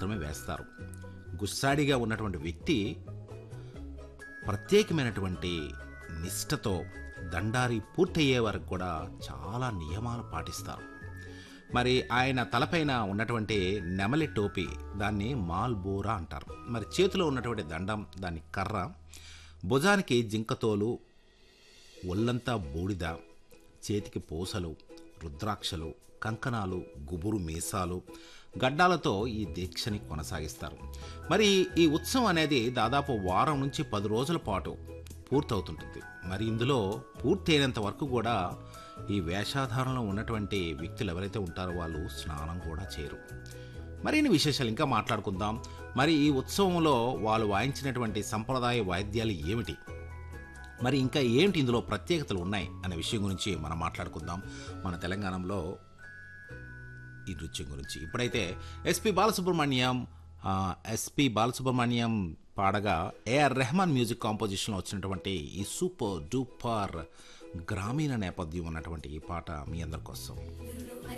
మాత్రమే వేస్తారు గుస్సాడిగా ఉన్నటువంటి వ్యక్తి ప్రత్యేకమైనటువంటి నిష్ఠతో దండారి పూర్తయ్యే వరకు కూడా చాలా నియమాలు పాటిస్తారు మరి ఆయన తలపైన ఉన్నటువంటి నెమలి టోపీ దాన్ని మాల్బోరా అంటారు మరి చేతిలో ఉన్నటువంటి దండం దాన్ని కర్ర భుజానికి జింకతోలు ఒళ్ళంతా బూడిద చేతికి పూసలు రుద్రాక్షలు కంకణాలు గుబురు మీసాలు గడ్డాలతో ఈ దీక్షని కొనసాగిస్తారు మరి ఈ ఉత్సవం అనేది దాదాపు వారం నుంచి పది రోజుల పాటు పూర్తవుతుంటుంది మరి ఇందులో పూర్తయినంత వరకు కూడా ఈ వేషాధారంలో ఉన్నటువంటి వ్యక్తులు ఎవరైతే ఉంటారో వాళ్ళు స్నానం కూడా చేయరు మరిన్ని విశేషాలు ఇంకా మాట్లాడుకుందాం మరి ఈ ఉత్సవంలో వాళ్ళు వాయించినటువంటి సంప్రదాయ వాయిద్యాలు ఏమిటి మరి ఇంకా ఏంటి ఇందులో ప్రత్యేకతలు ఉన్నాయి అనే విషయం గురించి మనం మాట్లాడుకుందాం మన తెలంగాణలో ఈ నృత్యం గురించి ఇప్పుడైతే ఎస్పి బాలసుబ్రహ్మణ్యం ఆ, ఎస్పి బాలసుబ్రహ్మణ్యం పాడగా ఏఆర్ రెహమాన్ మ్యూజిక్ కాంపోజిషన్లో వచ్చినటువంటి ఈ సూపర్ డూపర్ గ్రామీణ నేపథ్యం ఉన్నటువంటి ఈ పాట మీ అందరి కోసం